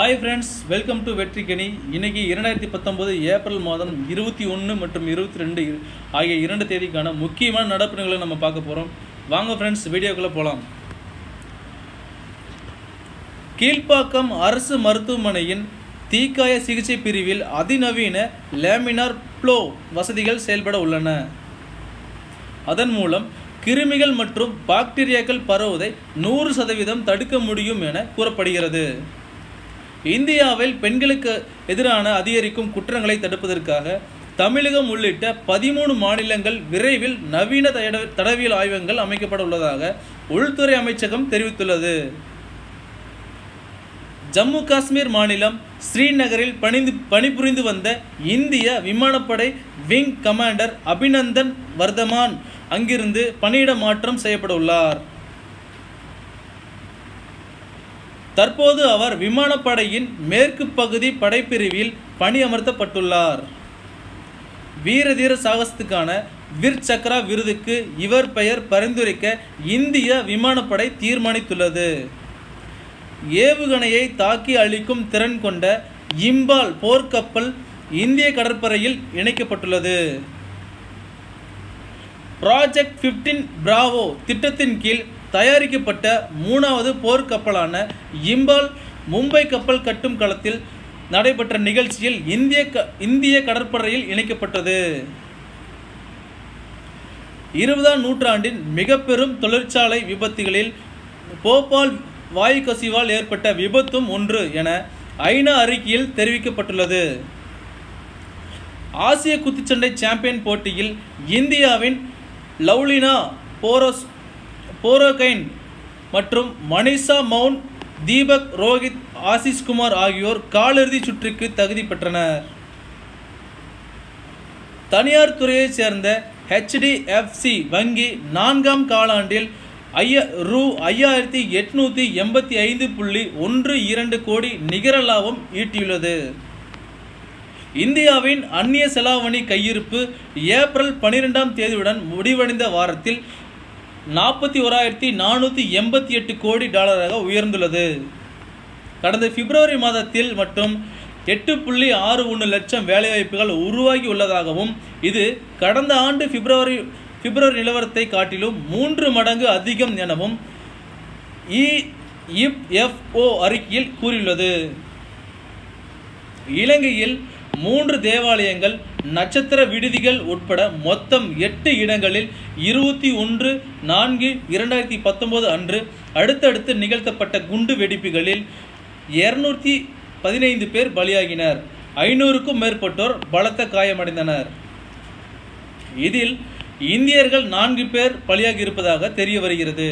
hi friends welcome to Vetrikani இன்னைக்கு இரண்டாயிரத்தி பத்தொம்போது ஏப்ரல் மாதம் இருபத்தி ஒன்று மற்றும் இருபத்தி ரெண்டு ஆகிய இரண்டு தேதிக்கான முக்கியமான நடப்புகளை நம்ம பார்க்க போகிறோம் வாங்க ஃப்ரெண்ட்ஸ் வீடியோக்குள்ளே போகலாம் கீழ்ப்பாக்கம் அரசு மருத்துவமனையின் தீக்காய சிகிச்சை பிரிவில் அதிநவீன லேமினார் ப்ளோ வசதிகள் செயல்பட உள்ளன அதன் மூலம் கிருமிகள் மற்றும் பாக்டீரியாக்கள் பரவுவதை நூறு சதவீதம் தடுக்க முடியும் என கூறப்படுகிறது இந்தியாவில் பெண்களுக்கு எதிரான அதிகரிக்கும் குற்றங்களை தடுப்பதற்காக தமிழகம் உள்ளிட்ட பதிமூணு மாநிலங்கள் விரைவில் நவீன தட தடவியல் ஆய்வகங்கள் அமைக்கப்பட உள்ளதாக உள்துறை அமைச்சகம் தெரிவித்துள்ளது ஜம்மு காஷ்மீர் மாநிலம் ஸ்ரீநகரில் பணிந்து பணிபுரிந்து வந்த இந்திய விமானப்படை விங் கமாண்டர் அபிநந்தன் வர்தமான் அங்கிருந்து பணியிட மாற்றம் செய்யப்பட உள்ளார் தற்போது அவர் விமானப்படையின் மேற்கு பகுதி படைப்பிரிவில் பணியமர்த்தப்பட்டுள்ளார் வீரதீர சாகசத்துக்கான விர் சக்ரா விருதுக்கு இவர் பெயர் பரிந்துரைக்க இந்திய விமானப்படை தீர்மானித்துள்ளது ஏவுகணையை தாக்கி அழிக்கும் திறன் கொண்ட இம்பால் போர்க்கப்பல் இந்திய கடற்படையில் இணைக்கப்பட்டுள்ளது ப்ராஜெக்ட் ஃபிஃப்டீன் பிராவோ திட்டத்தின் கீழ் தயாரிக்கப்பட்ட மூணாவது போர்க்கப்பலான இம்பால் மும்பை கப்பல் கட்டும் களத்தில் நடைபெற்ற நிகழ்ச்சியில் இந்திய க இந்திய கடற்படையில் இணைக்கப்பட்டது இருபதாம் நூற்றாண்டின் மிக பெரும் தொழிற்சாலை விபத்துகளில் போபால் வாயு கசிவால் ஏற்பட்ட விபத்தும் ஒன்று என ஐநா அறிக்கையில் தெரிவிக்கப்பட்டுள்ளது ஆசிய குத்துச்சண்டை சாம்பியன் போட்டியில் இந்தியாவின் லவ்லினா போரோஸ் போரோகைன் மற்றும் மனிஷா மவுன் தீபக் ரோஹித் ஆசிஷ் குமார் ஆகியோர் காலிறுதி சுற்றுக்கு தகுதி பெற்றனர் தனியார் துறையைச் சேர்ந்த ஹெச்டிஎஃப்சி வங்கி நான்காம் காலாண்டில் ஐய ரூ ஐயாயிரத்தி எட்நூற்றி எண்பத்தி ஐந்து புள்ளி ஒன்று இரண்டு கோடி நிகர லாபம் ஈட்டியுள்ளது இந்தியாவின் அந்நிய செலாவணி கையிருப்பு ஏப்ரல் பனிரெண்டாம் தேதியுடன் முடிவடைந்த வாரத்தில் நாற்பத்தி ஓராயிரத்தி நானூற்றி எண்பத்தி எட்டு கோடி டாலராக உயர்ந்துள்ளது கடந்த பிப்ரவரி மாதத்தில் மட்டும் எட்டு புள்ளி ஆறு ஒன்று லட்சம் வேலைவாய்ப்புகள் உருவாகி உள்ளதாகவும் இது கடந்த ஆண்டு பிப்ரவரி பிப்ரவரி நிலவரத்தை காட்டிலும் மூன்று மடங்கு அதிகம் எனவும் இஎஃப்ஓ அறிக்கையில் கூறியுள்ளது இலங்கையில் மூன்று தேவாலயங்கள் நட்சத்திர விடுதிகள் உட்பட மொத்தம் எட்டு இடங்களில் இருபத்தி ஒன்று நான்கு இரண்டாயிரத்தி பத்தொன்பது அன்று அடுத்தடுத்து நிகழ்த்தப்பட்ட குண்டு வெடிப்புகளில் இருநூற்றி பதினைந்து பேர் பலியாகினர் ஐநூறுக்கும் மேற்பட்டோர் பலத்த காயமடைந்தனர் இதில் இந்தியர்கள் நான்கு பேர் பலியாகி இருப்பதாக தெரிய வருகிறது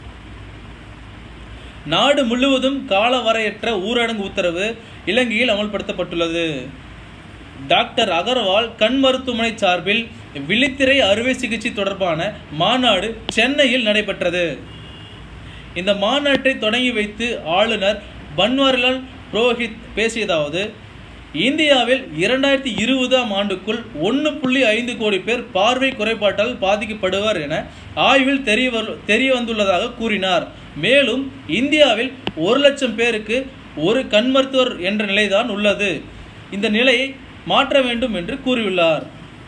நாடு முழுவதும் காலவரையற்ற ஊரடங்கு உத்தரவு இலங்கையில் அமல்படுத்தப்பட்டுள்ளது டாக்டர் அகர்வால் கண் மருத்துவமனை சார்பில் விழித்திரை அறுவை சிகிச்சை தொடர்பான மாநாடு சென்னையில் நடைபெற்றது இந்த மாநாட்டை தொடங்கி வைத்து ஆளுநர் பன்வாரிலால் புரோஹித் பேசியதாவது இந்தியாவில் இரண்டாயிரத்தி இருபதாம் ஆண்டுக்குள் ஒன்று புள்ளி ஐந்து கோடி பேர் பார்வை குறைபாட்டால் பாதிக்கப்படுவார் என ஆய்வில் தெரிய தெரிய வந்துள்ளதாக கூறினார் மேலும் இந்தியாவில் ஒரு லட்சம் பேருக்கு ஒரு கண் மருத்துவர் என்ற நிலைதான் உள்ளது இந்த நிலையை மாற்ற வேண்டும் என்று கூறியுள்ளார்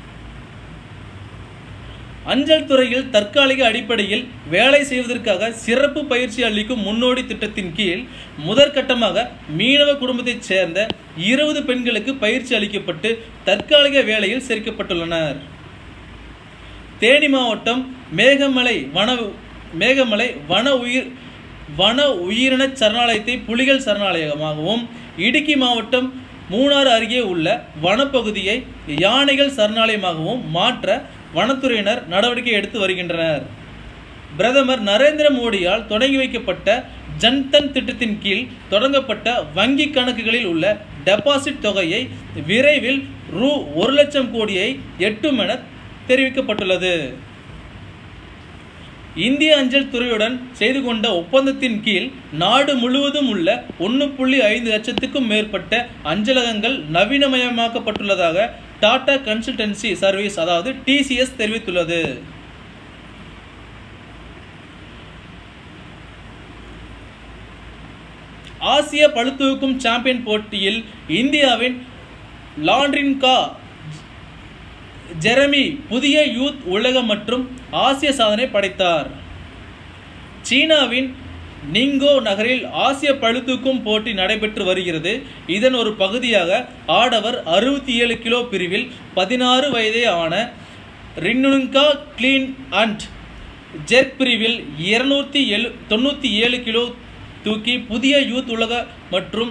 அஞ்சல் துறையில் தற்காலிக அடிப்படையில் வேலை செய்வதற்காக சிறப்பு பயிற்சி அளிக்கும் முன்னோடி திட்டத்தின் கீழ் முதற்கட்டமாக மீனவ குடும்பத்தைச் சேர்ந்த இருபது பெண்களுக்கு பயிற்சி அளிக்கப்பட்டு தற்காலிக வேலையில் சேர்க்கப்பட்டுள்ளனர் தேனி மாவட்டம் மேகமலை வன மேகமலை வன உயிர் வன உயிரின சரணாலயத்தை புலிகள் சரணாலயமாகவும் இடுக்கி மாவட்டம் மூணாறு அருகே உள்ள வனப்பகுதியை யானைகள் சரணாலயமாகவும் மாற்ற வனத்துறையினர் நடவடிக்கை எடுத்து வருகின்றனர் பிரதமர் நரேந்திர மோடியால் தொடங்கி வைக்கப்பட்ட ஜன்தன் திட்டத்தின் கீழ் தொடங்கப்பட்ட வங்கி கணக்குகளில் உள்ள டெபாசிட் தொகையை விரைவில் ரூ ஒரு லட்சம் கோடியை எட்டும் என தெரிவிக்கப்பட்டுள்ளது இந்திய அஞ்சல் துறையுடன் செய்து கொண்ட ஒப்பந்தத்தின் கீழ் நாடு முழுவதும் உள்ள ஒன்று புள்ளி ஐந்து லட்சத்துக்கும் மேற்பட்ட அஞ்சலகங்கள் நவீனமயமாக்கப்பட்டுள்ளதாக டாடா கன்சல்டன்சி சர்வீஸ் அதாவது டிசிஎஸ் தெரிவித்துள்ளது ஆசிய பளுதூக்கும் சாம்பியன் போட்டியில் இந்தியாவின் லாண்ட்ரின்கா ஜெரமி புதிய யூத் உலக மற்றும் ஆசிய சாதனை படைத்தார் சீனாவின் நிங்கோ நகரில் ஆசிய பளுதூக்கும் போட்டி நடைபெற்று வருகிறது இதன் ஒரு பகுதியாக ஆடவர் அறுபத்தி ஏழு கிலோ பிரிவில் பதினாறு வயதே ஆன ரின்னுங்கா கிளீன் அண்ட் ஜெர்க் பிரிவில் இருநூத்தி எழு தொண்ணூற்றி ஏழு கிலோ தூக்கி புதிய யூத் உலக மற்றும்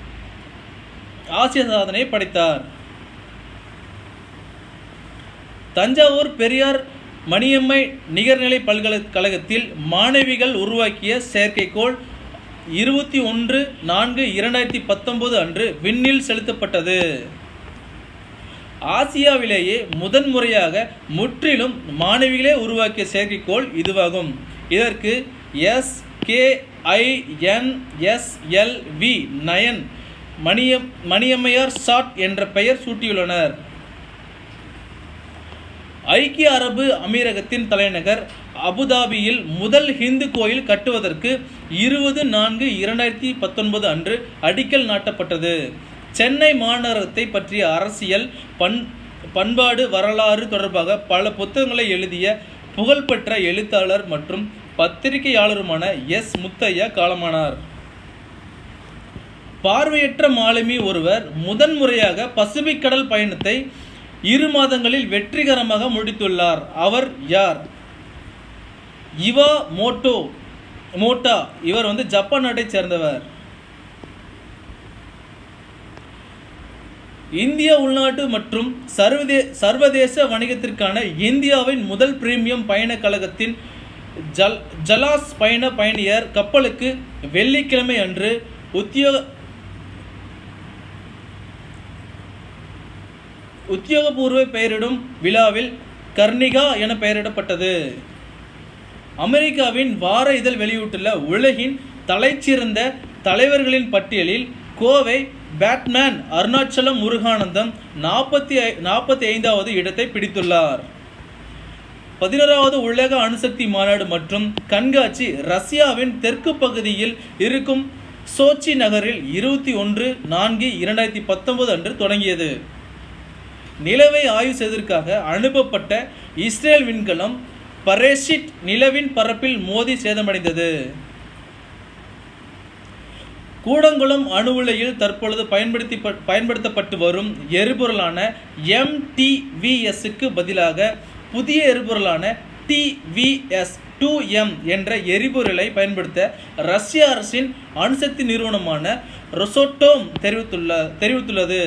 ஆசிய சாதனை படைத்தார் தஞ்சாவூர் பெரியார் மணியம்மை நிகர்நிலை பல்கலைக்கழகத்தில் மாணவிகள் உருவாக்கிய செயற்கைக்கோள் இருபத்தி ஒன்று நான்கு இரண்டாயிரத்தி பத்தொன்பது அன்று விண்ணில் செலுத்தப்பட்டது ஆசியாவிலேயே முதன்முறையாக முற்றிலும் மாணவிகளே உருவாக்கிய செயற்கைக்கோள் இதுவாகும் இதற்கு S K I N S L V nine Maniyam Maniammaiyar sat என்ற பெயர் சூட்டியுள்ளனர் ஐக்கிய அரபு அமீரகத்தின் தலைநகர் அபுதாபியில் முதல் ஹிந்து கோயில் கட்டுவதற்கு இருபது நான்கு இரண்டாயிரத்தி பத்தொன்பது அன்று அடிக்கல் நாட்டப்பட்டது சென்னை மாநகரத்தை பற்றிய அரசியல் பண் பண்பாடு வரலாறு தொடர்பாக பல புத்தகங்களை எழுதிய புகழ்பெற்ற எழுத்தாளர் மற்றும் பத்திரிகையாளருமான எஸ் முத்தையா காலமானார் பார்வையற்ற மாலுமி ஒருவர் முதன்முறையாக பசிபிக் கடல் பயணத்தை இரு மாதங்களில் வெற்றிகரமாக முடித்துள்ளார் அவர் யார் இவா மோட்டோ மோட்டா இவர் வந்து ஜப்பான் நாட்டைச் சேர்ந்தவர் இந்திய உள்நாட்டு மற்றும் சர்வதே சர்வதேச வணிகத்திற்கான இந்தியாவின் முதல் பிரீமியம் பயண கழகத்தின் ஜல் ஜலாஸ் பயண பயணியர் கப்பலுக்கு வெள்ளிக்கிழமை அன்று உத்தியோக உத்தியோகபூர்வ பெயரிடும் விழாவில் கர்ணிகா என பெயரிடப்பட்டது அமெரிக்காவின் வார இதழ் வெளியிட்டுள்ள உலகின் தலைச்சிறந்த தலைவர்களின் பட்டியலில் கோவை பேட்மேன் அருணாச்சலம் முருகானந்தம் நாற்பத்தி நாற்பத்தி ஐந்தாவது இடத்தை பிடித்துள்ளார் பதினோராவது உலக அணுசக்தி மாநாடு மற்றும் கண்காட்சி ரஷ்யாவின் தெற்கு பகுதியில் இருக்கும் சோச்சி நகரில் இருபத்தி ஒன்று நான்கு இரண்டாயிரத்தி பத்தொன்பது அன்று தொடங்கியது நிலவை ஆய்வு செய்வதற்காக அனுப்பப்பட்ட இஸ்ரேல் விண்கலம் பரேஷிட் நிலவின் பரப்பில் மோதி சேதமடைந்தது கூடங்குளம் அணு உலையில் தற்பொழுது பயன்படுத்தி பயன்படுத்தப்பட்டு வரும் எரிபொருளான எம்டிவிஎஸ்க்கு பதிலாக புதிய எரிபொருளான டிவிஎஸ் டூ எம் என்ற எரிபொருளை பயன்படுத்த ரஷ்ய அரசின் அணுசக்தி நிறுவனமான ரொசோட்டோம் தெரிவித்துள்ள தெரிவித்துள்ளது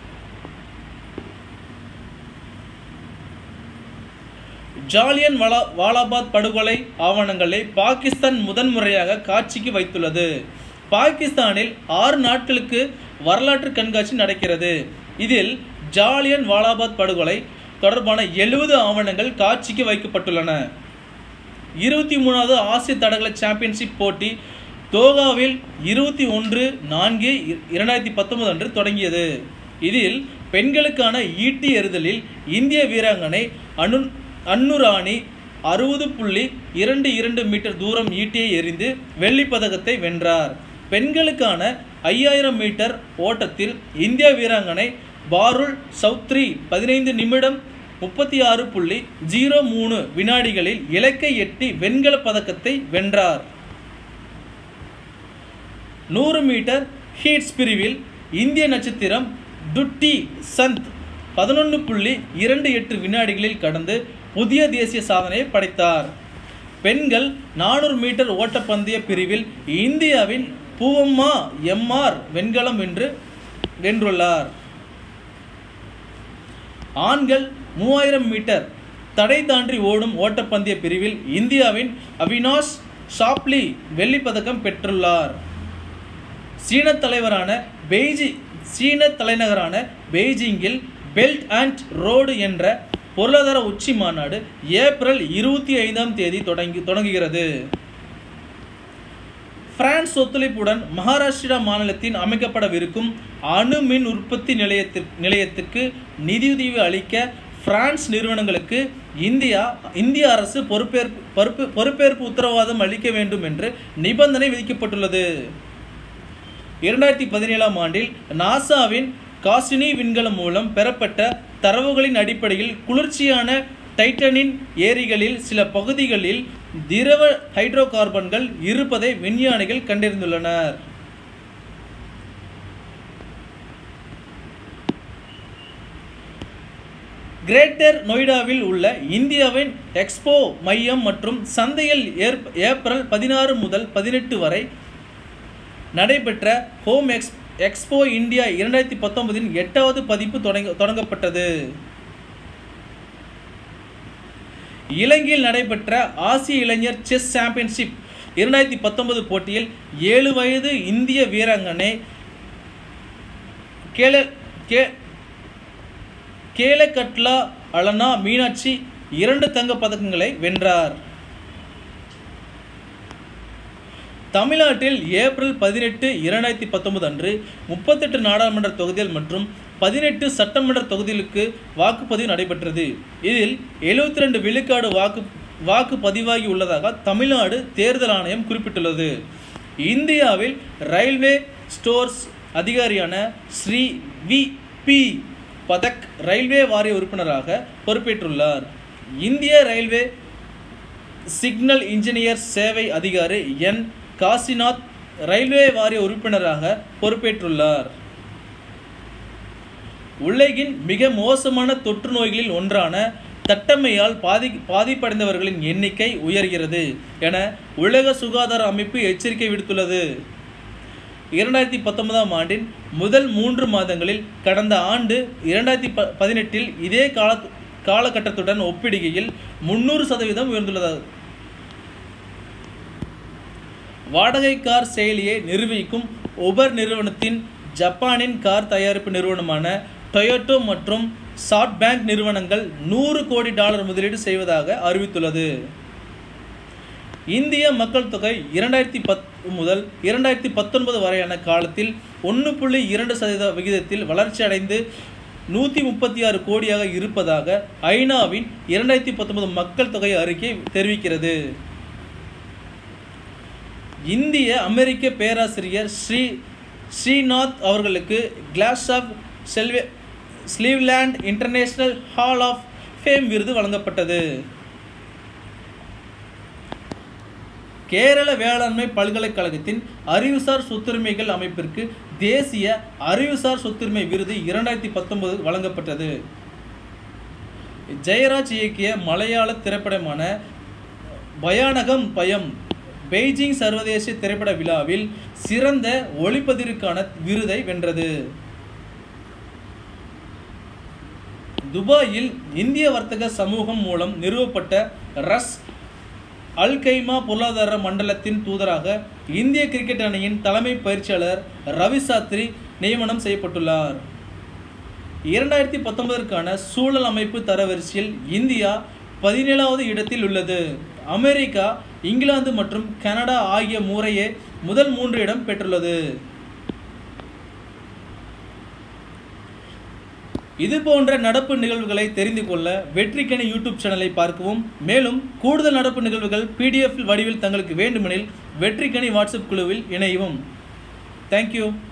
ஜாலியன் வாலா வாலாபாத் படுகொலை ஆவணங்களை பாகிஸ்தான் முதன்முறையாக காட்சிக்கு வைத்துள்ளது பாகிஸ்தானில் ஆறு நாட்களுக்கு வரலாற்று கண்காட்சி நடக்கிறது இதில் ஜாலியன் வாலாபாத் படுகொலை தொடர்பான எழுபது ஆவணங்கள் காட்சிக்கு வைக்கப்பட்டுள்ளன இருபத்தி மூணாவது ஆசிய தடகள சாம்பியன்ஷிப் போட்டி தோகாவில் இருபத்தி ஒன்று நான்கு இரண்டாயிரத்தி பத்தொன்பது அன்று தொடங்கியது இதில் பெண்களுக்கான ஈட்டி எறிதலில் இந்திய வீராங்கனை அனு அன்னுராணி அறுபது புள்ளி இரண்டு இரண்டு மீட்டர் தூரம் ஈட்டியை எறிந்து வெள்ளிப் பதக்கத்தை வென்றார் பெண்களுக்கான ஐயாயிரம் மீட்டர் ஓட்டத்தில் இந்திய வீராங்கனை பாருல் சௌத்ரி பதினைந்து நிமிடம் முப்பத்தி ஆறு புள்ளி ஜீரோ மூணு வினாடிகளில் இலக்கை எட்டி வெண்கலப் பதக்கத்தை வென்றார் நூறு மீட்டர் ஹீட்ஸ் பிரிவில் இந்திய நட்சத்திரம் டுட்டி சந்த் பதினொன்று புள்ளி இரண்டு எட்டு வினாடிகளில் கடந்து புதிய தேசிய சாதனையை படைத்தார் பெண்கள் நானூறு மீட்டர் ஓட்டப்பந்தய பிரிவில் இந்தியாவின் பூவம்மா எம்ஆர் வெண்கலம் வென்று வென்றுள்ளார் ஆண்கள் மூவாயிரம் மீட்டர் தடை தாண்டி ஓடும் ஓட்டப்பந்தய பிரிவில் இந்தியாவின் அவினாஷ் ஷாப்லி வெள்ளிப் பதக்கம் பெற்றுள்ளார் சீன தலைவரான பெய்ஜி சீன தலைநகரான பெய்ஜிங்கில் பெல்ட் அண்ட் ரோடு என்ற பொருளாதார உச்சி மாநாடு ஏப்ரல் இருபத்தி ஐந்தாம் தேதி தொடங்கி தொடங்குகிறது பிரான்ஸ் ஒத்துழைப்புடன் மகாராஷ்டிரா மாநிலத்தின் அமைக்கப்படவிருக்கும் அணு மின் உற்பத்தி நிலையத்திற்கு நிலையத்துக்கு நிதியுதவி அளிக்க பிரான்ஸ் நிறுவனங்களுக்கு இந்தியா இந்திய அரசு பொறுப்பேற்பு பொறுப்பு பொறுப்பேற்பு உத்தரவாதம் அளிக்க வேண்டும் என்று நிபந்தனை விதிக்கப்பட்டுள்ளது இரண்டாயிரத்தி பதினேழாம் ஆண்டில் நாசாவின் காசினி விண்கலம் மூலம் பெறப்பட்ட தரவுகளின் அடிப்படையில் குளிர்ச்சியான டைட்டனின் ஏரிகளில் சில பகுதிகளில் திரவ ஹைட்ரோ கார்பன்கள் இருப்பதை விஞ்ஞானிகள் கண்டறிந்துள்ளனர் கிரேட்டர் நொய்டாவில் உள்ள இந்தியாவின் எக்ஸ்போ மையம் மற்றும் சந்தையில் ஏற்ப- ஏப்ரல் பதினாறு முதல் பதினெட்டு வரை நடைபெற்ற ஹோம் எக்ஸ் எக்ஸ்போ இந்தியா இரண்டாயிரத்தி பத்தொன்பதின் எட்டாவது பதிப்பு தொடங்க தொடங்கப்பட்டது இலங்கையில் நடைபெற்ற ஆசிய இளைஞர் செஸ் சாம்பியன்ஷிப் இரண்டாயிரத்தி பத்தொன்பது போட்டியில் ஏழு வயது இந்திய வீராங்கனை கேல கே கேலக்கட்லா அலனா மீனாட்சி இரண்டு தங்கப் பதக்கங்களை வென்றார் தமிழ்நாட்டில் ஏப்ரல் பதினெட்டு இரண்டாயிரத்தி பத்தொன்பது அன்று முப்பத்தெட்டு நாடாளுமன்ற தொகுதிகள் மற்றும் பதினெட்டு சட்டமன்ற தொகுதிகளுக்கு வாக்குப்பதிவு நடைபெற்றது இதில் எழுபத்தி ரெண்டு விழுக்காடு வாக்கு வாக்கு பதிவாகி உள்ளதாக தமிழ்நாடு தேர்தல் ஆணையம் குறிப்பிட்டுள்ளது இந்தியாவில் ரயில்வே ஸ்டோர்ஸ் அதிகாரியான Shri V P Pathak railway வாரிய உறுப்பினராக பொறுப்பேற்றுள்ளார் இந்திய ரயில்வே சிக்னல் இன்ஜினியர் சேவை அதிகாரி என் காசிநாத் ரயில்வே வாரிய உறுப்பினராக பொறுப்பேற்றுள்ளார் உலகின் மிக மோசமான தொற்று நோய்களில் ஒன்றான தட்டம்மையால் பாதி பாதிப்படைந்தவர்களின் எண்ணிக்கை உயர்கிறது என உலக சுகாதார அமைப்பு எச்சரிக்கை விடுத்துள்ளது இரண்டாயிரத்தி பத்தொன்பதாம் ஆண்டின் முதல் மூன்று மாதங்களில் கடந்த ஆண்டு இரண்டாயிரத்தி ப பதினெட்டில் இதே கால காலகட்டத்துடன் ஒப்பிடுகையில் முன்னூறு சதவீதம் உயர்ந்துள்ளது வாடகை கார் செயலியை நிர்வகிக்கும் உபர் நிறுவனத்தின் ஜப்பானின் கார் தயாரிப்பு நிறுவனமான டொயோட்டோ மற்றும் சாட் பேங்க் நிறுவனங்கள் நூறு கோடி டாலர் முதலீடு செய்வதாக அறிவித்துள்ளது இந்திய மக்கள் தொகை இரண்டாயிரத்தி பத்து முதல் இரண்டாயிரத்தி பத்தொன்பது வரையான காலத்தில் ஒன்று புள்ளி இரண்டு சதவீத விகிதத்தில் வளர்ச்சி அடைந்து நூற்றி முப்பத்தி ஆறு கோடியாக இருப்பதாக ஐநாவின் இரண்டாயிரத்தி பத்தொன்பது மக்கள் தொகை அறிக்கை தெரிவிக்கிறது இந்திய அமெரிக்க பேராசிரியர் ஸ்ரீ ஸ்ரீநாத் அவர்களுக்கு கிளாஸ் ஆஃப் செல்வே Cleveland international hall of fame விருது வழங்கப்பட்டது கேரள வேளாண்மை பல்கலைக்கழகத்தின் அறிவுசார் சொத்துரிமைகள் அமைப்பிற்கு தேசிய அறிவுசார் சொத்துரிமை விருது இரண்டாயிரத்தி பத்தொன்பது வழங்கப்பட்டது ஜெயராஜ் இயக்கிய மலையாள திரைப்படமான பயானகம் பயம் பெய்ஜிங் சர்வதேச திரைப்பட விழாவில் சிறந்த ஒளிப்பதிவுக்கான விருதை வென்றது துபாயில் இந்திய வர்த்தக சமூகம் மூலம் நிறுவப்பட்ட ரஸ் அல் கைமா பொருளாதார மண்டலத்தின் தூதராக இந்திய கிரிக்கெட் அணியின் தலைமை பயிற்சியாளர் ரவி சாஸ்திரி நியமனம் செய்யப்பட்டுள்ளார் இரண்டாயிரத்தி பத்தொன்பதற்கான சூழல் அமைப்பு தரவரிசையில் இந்தியா பதினேழாவது இடத்தில் உள்ளது அமெரிக்கா இங்கிலாந்து மற்றும் கனடா ஆகிய முறையே முதல் மூன்று இடம் பெற்றுள்ளது இது போன்ற நடப்பு நிகழ்வுகளை தெரிந்து கொள்ள வெற்றிக்கணி யூடியூப் சேனலை பார்க்கவும் மேலும் கூடுதல் நடப்பு நிகழ்வுகள் பிடிஎஃப் வடிவில் தங்களுக்கு வேண்டுமெனில் வெற்றிக்கணி வாட்ஸ்அப் குழுவில் இணையவும் தேங்க்யூ